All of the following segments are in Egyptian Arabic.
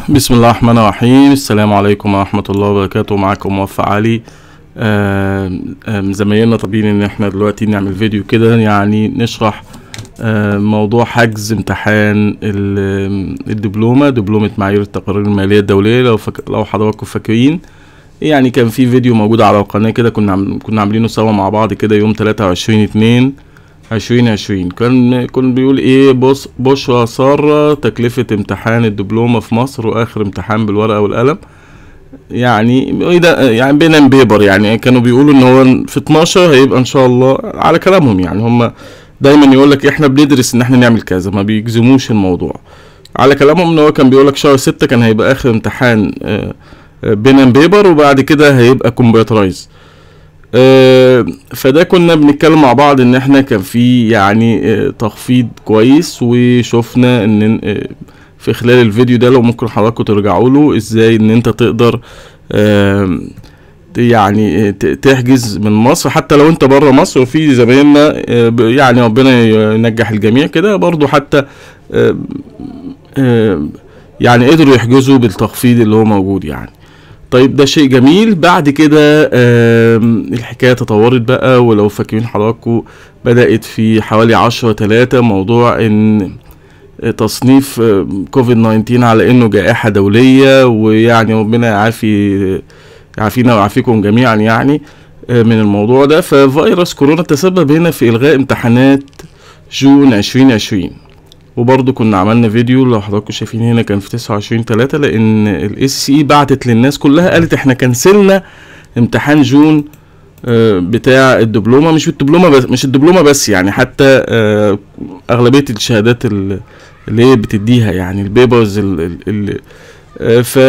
بسم الله الرحمن الرحيم السلام عليكم ورحمة الله وبركاته معكم موفق علي آم، آم، زمايلنا طالبين ان احنا دلوقتي نعمل فيديو كده يعني نشرح آم، موضوع حجز امتحان ال- الدبلومة دبلومة معايير التقارير المالية الدولية لو فك... لو حضراتكم فاكرين يعني كان في فيديو موجود على القناة كده كنا عم... كنا عاملينه سوا مع بعض كده يوم 23 2 عشرين عشرين كان كان بيقول ايه بص بشرى سارة تكلفة امتحان الدبلومة في مصر واخر امتحان بالورقة والقلم يعني ايه ده يعني بين بيبر يعني كانوا بيقولوا ان هو في 12 هيبقى ان شاء الله على كلامهم يعني هم دايما يقول لك احنا بندرس ان احنا نعمل كذا ما بيجزموش الموضوع على كلامهم ان هو كان بيقول لك شهر ستة كان هيبقى اخر امتحان بين بيبر وبعد كده هيبقى كمبيوترايز آه، فده كنا بنتكلم مع بعض ان احنا كان في يعني آه، تخفيض كويس وشفنا ان آه، في خلال الفيديو ده لو ممكن حضراتكم ترجعوا له ازاي ان انت تقدر آم، ت- يعني آه، ت- تحجز من مصر حتى لو انت بره مصر وفي زمايلنا آه، ب- يعني ربنا ينجح الجميع كده برضو حتى آم، آم، يعني قدروا يحجزوا بالتخفيض اللي هو موجود يعني طيب ده شيء جميل بعد كده آم، الحكاية تطورت بقى ولو فاكرين حضراتكم بدأت في حوالي عشرة تلاتة موضوع ان تصنيف آم، كوفيد 19 على انه جائحة دولية ويعني ربنا يعافي يعافينا ويعافيكم جميعا يعني آه، من الموضوع ده ففيروس كورونا تسبب هنا في الغاء امتحانات جون 2020 وبرضه كنا عملنا فيديو لو حضراتكم شايفين هنا كان في 29 3 لان الاي سي بعتت للناس كلها قالت احنا كنسلنا امتحان جون آه، بتاع الدبلومه مش الدبلومه بس مش الدبلومه بس يعني حتى آه، اغلبيه الشهادات ال- اللي هي بتديها يعني البيبرز اللي ف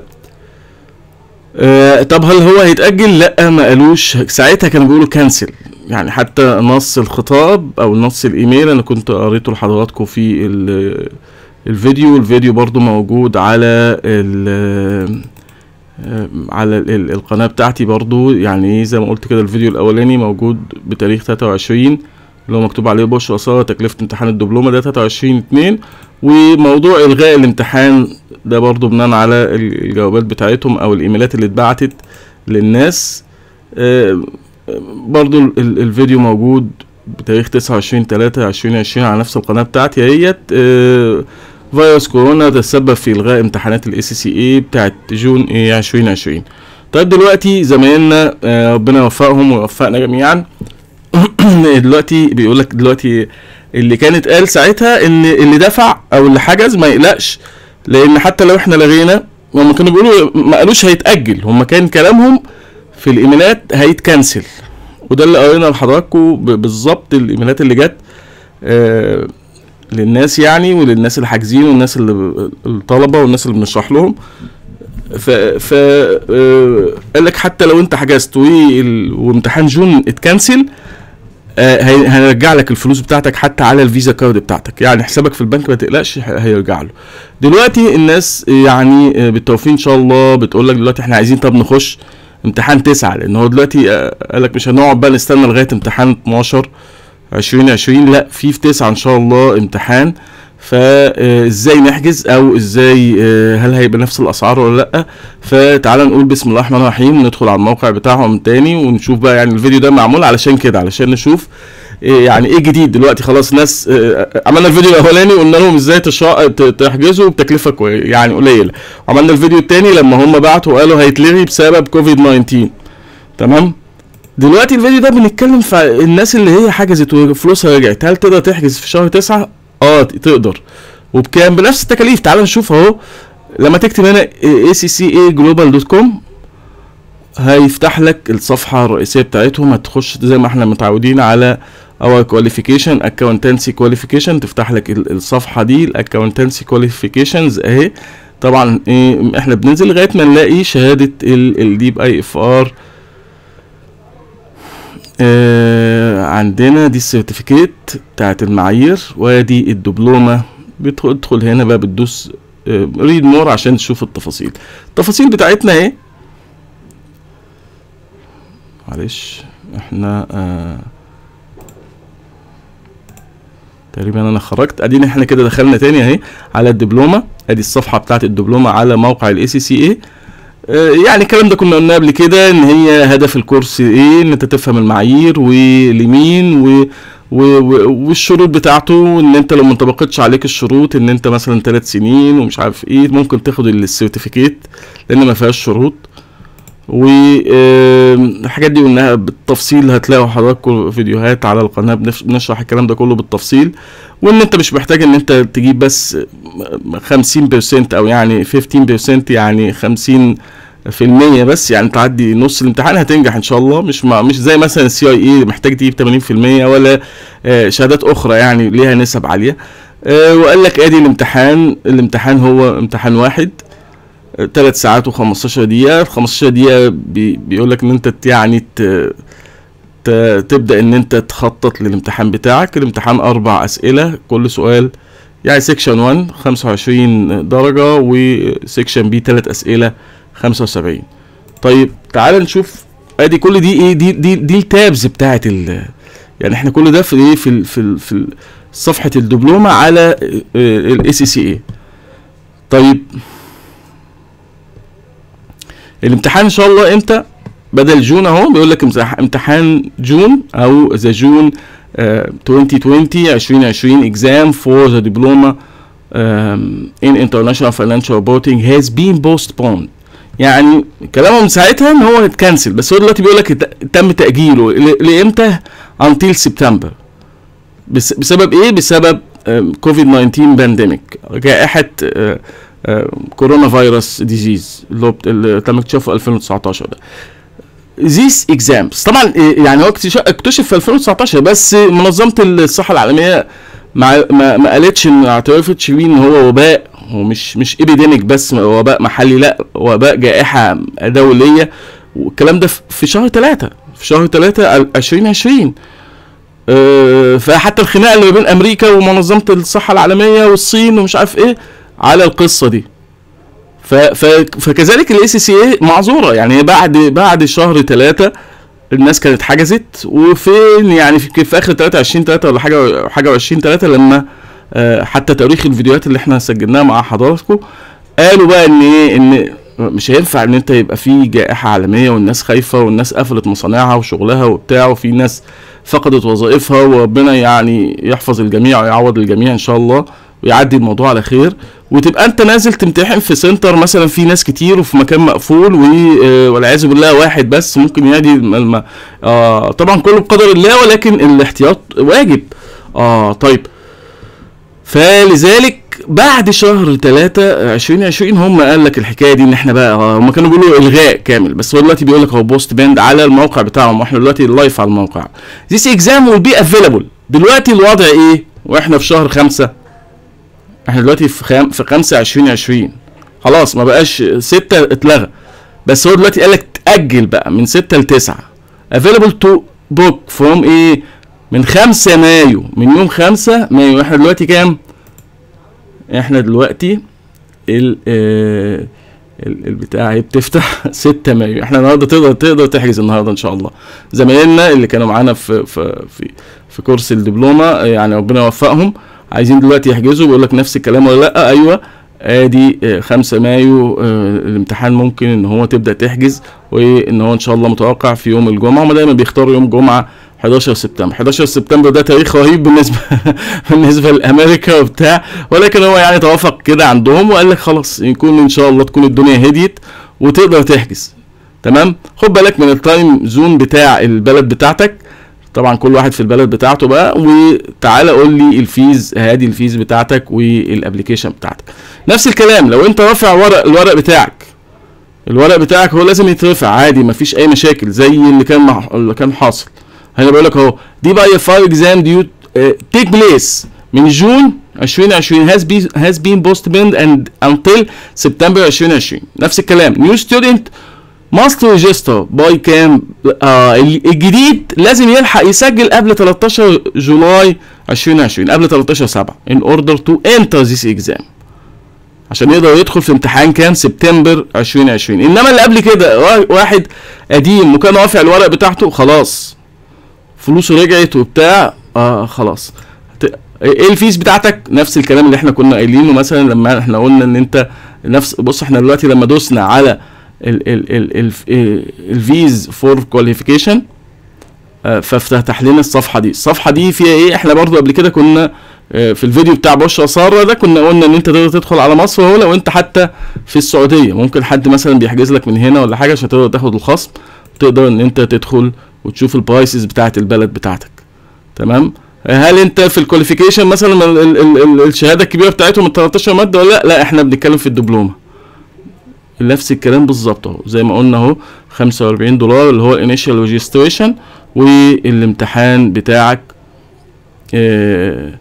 آه، طب هل هو هيتأجل؟ لا ما قالوش ساعتها كانوا بيقولوا كانسل يعني حتى نص الخطاب او نص الايميل انا كنت قريته لحضراتكم في ال- الفيديو الفيديو برضو موجود على ال على ال- ال- القناة بتاعتي برضو يعني إيه زي ما قلت كده الفيديو الاولاني موجود بتاريخ 23 اللي هو مكتوب عليه بشرى سارة تكلفة امتحان الدبلومة ده 23 2 وموضوع الغاء الامتحان ده برضو بناء على ال- الجوابات بتاعتهم او الايميلات اللي اتبعتت للناس آه، برضو ال- ال- الفيديو موجود بتاريخ 29 3 2020 على نفس القناة بتاعتي اهيت آه، فيروس كورونا تسبب في الغاء امتحانات الاي سي سي اي بتاعت جون ايه 2020 طيب دلوقتي زمايلنا آه، ربنا يوفقهم ويوفقنا جميعا دلوقتي بيقول لك دلوقتي اللي كانت قال ساعتها ان اللي دفع او اللي حجز ما يقلقش لان حتى لو احنا لغينا هم كانوا بيقولوا ما قالوش هيتاجل هم كان كلامهم في الايميلات هيتكنسل وده اللي قرينا لحضراتكم ب- بالظبط الايميلات اللي جت آه للناس يعني وللناس اللي حاجزين والناس اللي الطلبه والناس اللي بنشرح لهم ف ف آه، قال لك حتى لو انت حجزت وال- وامتحان جون اتكنسل آه، هي- هنرجع لك الفلوس بتاعتك حتى على الفيزا كارد بتاعتك يعني حسابك في البنك ما تقلقش ه- هيرجع له دلوقتي الناس يعني آه، بالتوفيق ان شاء الله بتقول لك دلوقتي احنا عايزين طب نخش امتحان تسعة لان هو دلوقتي آه، قال لك مش هنقعد بقى نستنى لغايه امتحان 12 2020 لا في في تسعة ان شاء الله امتحان فازاي نحجز او ازاي آه، هل هيبقى نفس الاسعار ولا لا فتعالى نقول بسم الله الرحمن الرحيم ندخل على الموقع بتاعهم تاني ونشوف بقى يعني الفيديو ده معمول علشان كده علشان نشوف إيه يعني ايه جديد دلوقتي خلاص ناس آه، عملنا الفيديو الاولاني قلنا لهم ازاي تشا- ت- تحجزوا بتكلفه كوي يعني قليله وعملنا الفيديو التاني لما هم بعتوا وقالوا هيتلغي بسبب كوفيد 19 تمام دلوقتي الفيديو ده بنتكلم في الناس اللي هي حجزت وفلوسها رجعت هل تقدر تحجز في شهر تسعة اه ت- تقدر وبكام بنفس التكاليف تعال نشوف اهو لما تكتب هنا accaglobal.com هيفتح لك الصفحة الرئيسية بتاعتهم هتخش زي ما احنا متعودين على our qualification accountancy qualification تفتح لك ال- الصفحة دي ال accountancy qualifications اهي طبعا ايه احنا بننزل لغاية ما نلاقي شهادة الديب اي اف ار آه عندنا دي السيرتيفيكيت بتاعت المعايير وادي الدبلومة بتدخل تدخل هنا بقى بتدوس ريد مور عشان تشوف التفاصيل التفاصيل بتاعتنا اهي معلش احنا آه تقريبا انا خرجت ادينا احنا كده دخلنا تاني اهي على الدبلومه ادي الصفحه بتاعت الدبلومه على موقع الاي سي سي اي يعني الكلام ده كنا قلناه قبل كده ان هي هدف الكورس ايه ان انت تفهم المعايير واليمين و و- و- والشروط بتاعته ان انت لو ما انطبقتش عليك الشروط ان انت مثلا ثلاث سنين ومش عارف ايه ممكن تاخد السيرتيفيكيت لان ما فيهاش شروط والحاجات دي قلناها بالتفصيل هتلاقوا حضراتكم فيديوهات على القناه بنف- بنشرح الكلام ده كله بالتفصيل وان انت مش محتاج ان انت تجيب بس 50% او يعني 15% يعني 50 في المية بس يعني تعدي نص الامتحان هتنجح ان شاء الله مش مع مش زي مثلا السي اي اي محتاج تجيب 80% ولا آه، شهادات اخرى يعني ليها نسب عاليه آه، وقال لك ادي الامتحان الامتحان هو امتحان واحد ثلاث ساعات و15 دقيقة 15 دقيقة بي بيقول لك ان انت ت- يعني ت ت تبدأ ان انت تخطط للامتحان بتاعك الامتحان اربع اسئلة كل سؤال يعني سيكشن 1 25 درجة وسيكشن بي ثلاث اسئلة 75 طيب تعال نشوف ادي كل دي ايه دي دي دي التابز بتاعت ال يعني احنا كل ده في ايه في ال في ال في ال- صفحة الدبلومة على الاي سي سي اي طيب الامتحان ان شاء الله امتى بدل جون اهو بيقول لك امتح- امتحان جون او ذا جون آه، 2020 2020 exam for the diploma um, in international financial reporting has been postponed يعني كلامه من ساعتها ان هو اتكنسل بس هو دلوقتي بيقول لك ات- تم تاجيله ل- لامتى until سبتمبر بس بسبب ايه بسبب كوفيد 19 بانديميك جائحه آه، آه، كورونا فيروس ديزيز اللي هو بت- اللي تم اكتشافه في 2019 ده these exams طبعا إيه، يعني هو اكتش- اكتشف في 2019 بس منظمه الصحه العالميه ما ما, ما قالتش ان ما اعترفتش بيه ان هو وباء هو مش مش ابيديميك بس وباء محلي لا وباء جائحه دوليه والكلام ده في- في شهر ثلاثة في شهر ثلاثة 2020 آه، فحتى الخناقه اللي ما بين امريكا ومنظمه الصحه العالميه والصين ومش عارف ايه على القصه دي ف ف فكذلك الاي سي سي اي معذوره يعني بعد بعد شهر ثلاثة الناس كانت حجزت وفين يعني في, في اخر 23 3 ولا حاجه حاجه و20 3 لما آه، حتى تاريخ الفيديوهات اللي احنا سجلناها مع حضراتكم قالوا بقى ان ايه ان مش هينفع ان انت يبقى في جائحه عالميه والناس خايفه والناس قفلت مصانعها وشغلها وبتاع وفي ناس فقدت وظائفها وربنا يعني يحفظ الجميع ويعوض الجميع ان شاء الله ويعدي الموضوع على خير وتبقى انت نازل تمتحن في سنتر مثلا في ناس كتير وفي مكان مقفول و- آه، والعياذ بالله واحد بس ممكن ينادي الم... الم... آه طبعا كله بقدر الله ولكن الاحتياط واجب اه طيب فلذلك بعد شهر 3 2020 هم قال لك الحكايه دي ان احنا بقى آه، هم كانوا بيقولوا الغاء كامل بس هو دلوقتي بيقول لك هو بوست باند على الموقع بتاعهم واحنا دلوقتي لايف على الموقع This exam will be available دلوقتي الوضع ايه واحنا في شهر خمسة احنا دلوقتي في خام في خمسة 2020 خلاص ما بقاش ستة اتلغى بس هو دلوقتي قال لك تأجل بقى من ستة لتسعة available to book from ايه من خمسة مايو من يوم خمسة مايو احنا دلوقتي كام احنا دلوقتي ال آه، ال- البتاع هي بتفتح 6 مايو احنا النهارده تقدر تقدر تحجز النهارده ان شاء الله زمايلنا اللي كانوا معانا في في في في كورس الدبلومه آه، يعني ربنا يوفقهم عايزين دلوقتي يحجزوا بيقول لك نفس الكلام ولا لا ايوه ادي آه، 5 مايو آه، الامتحان ممكن ان هو تبدا تحجز وان هو ان شاء الله متوقع في يوم الجمعه هم دايما بيختاروا يوم جمعه 11 سبتمبر 11 سبتمبر ده تاريخ رهيب بالنسبه بالنسبه لامريكا وبتاع ولكن هو يعني توافق كده عندهم وقال لك خلاص يكون ان شاء الله تكون الدنيا هديت وتقدر تحجز تمام خد بالك من التايم زون بتاع البلد بتاعتك طبعا كل واحد في البلد بتاعته بقى وتعالى قول لي الفيز هادي الفيز بتاعتك والابلكيشن بتاعتك نفس الكلام لو انت رافع ورق الورق بتاعك الورق بتاعك هو لازم يترفع عادي مفيش اي مشاكل زي اللي كان مح... اللي كان حاصل هنا بقول لك اهو دي بقى فايل اكزام ديو تيك بليس من جون 2020 has been has been postponed and until سبتمبر 2020 نفس الكلام new student must register by كام آه الجديد لازم يلحق يسجل قبل 13 جولاي 2020 قبل 13 7 in order to enter this exam عشان يقدر يدخل في امتحان كام سبتمبر 2020 انما اللي قبل كده وا- واحد قديم وكان رافع الورق بتاعته خلاص فلوسه رجعت وبتاع آه خلاص هت- ايه الفيز بتاعتك نفس الكلام اللي احنا كنا قايلينه مثلا لما احنا قلنا ان انت نفس بص احنا دلوقتي لما دوسنا على ال ال ال ال الفيز فور كواليفيكيشن ففتح لنا الصفحه دي الصفحه دي فيها ايه احنا برضو قبل كده كنا آه، في الفيديو بتاع بشرى ساره ده كنا قلنا ان انت تقدر تدخل على مصر اهو لو انت حتى في السعوديه ممكن حد مثلا بيحجز لك من هنا ولا حاجه عشان تقدر تاخد الخصم تقدر ان انت تدخل وتشوف البرايسز بتاعت البلد بتاعتك تمام هل انت في الكواليفيكيشن مثلا ال- ال- ال- ال- الشهاده الكبيره بتاعتهم ال 13 ماده ولا لا لا احنا بنتكلم في الدبلومه نفس الكلام بالظبط اهو زي ما قلنا اهو 45 دولار اللي هو الانيشال ريجستريشن والامتحان بتاعك آه،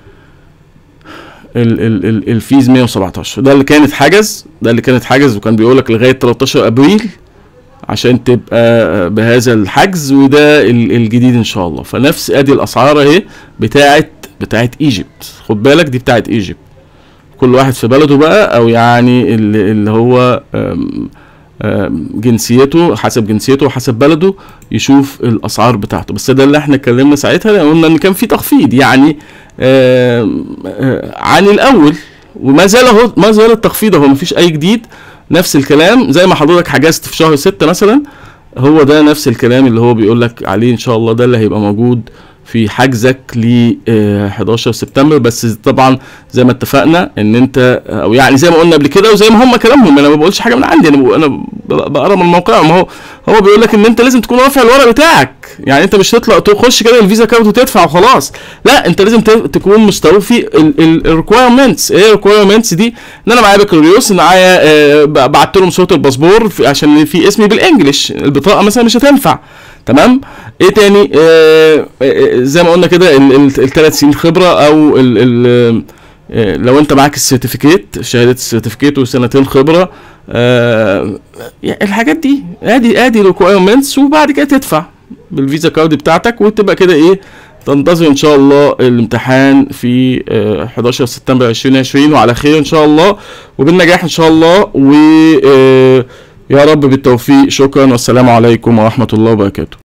ال ال ال الفيز 117 ده اللي كانت حجز ده اللي كانت حجز وكان بيقول لك لغايه 13 ابريل عشان تبقى بهذا الحجز وده ال- الجديد ان شاء الله فنفس ادي الاسعار اهي بتاعت بتاعت ايجيبت خد بالك دي بتاعت ايجيبت كل واحد في بلده بقى او يعني اللي, اللي هو أم أم جنسيته حسب جنسيته وحسب بلده يشوف الاسعار بتاعته بس ده اللي احنا اتكلمنا ساعتها لأن قلنا ان كان في تخفيض يعني آم، آه، عن الاول وما زال اهو ما زال التخفيض اهو مفيش اي جديد نفس الكلام زي ما حضرتك حجزت في شهر ستة مثلا هو ده نفس الكلام اللي هو بيقول لك عليه ان شاء الله ده اللي هيبقى موجود في حجزك ل آه، 11 سبتمبر بس طبعا زي ما اتفقنا ان انت او يعني زي ما قلنا قبل كده وزي ما هم كلامهم انا ما بقولش حاجه من عندي انا بقول- انا ب- بقرا من موقعهم هو هو بيقول لك ان انت لازم تكون رافع الورق بتاعك يعني انت مش تطلع تخش كده الفيزا كارد وتدفع وخلاص لا انت لازم ت- تكون مستوفي الريكويرمنتس ايه الريكويرمنتس دي ان انا معايا بكالوريوس معايا آه، ب- بعت لهم صوره الباسبور في- عشان في اسمي بالانجلش البطاقه مثلا مش هتنفع تمام ايه تاني آه آه، زي ما قلنا كده الثلاث سنين خبره او ال ال آه، لو انت معاك السيرتيفيكيت شهاده السيرتيفيكيت وسنتين خبره آه يعني الحاجات دي ادي ادي ريكويرمنتس وبعد كده تدفع بالفيزا كارد بتاعتك وتبقى كده ايه تنتظر ان شاء الله الامتحان في آه، 11 سبتمبر 2020 وعلى خير ان شاء الله وبالنجاح ان شاء الله و آه، يا رب بالتوفيق شكرا والسلام عليكم ورحمه الله وبركاته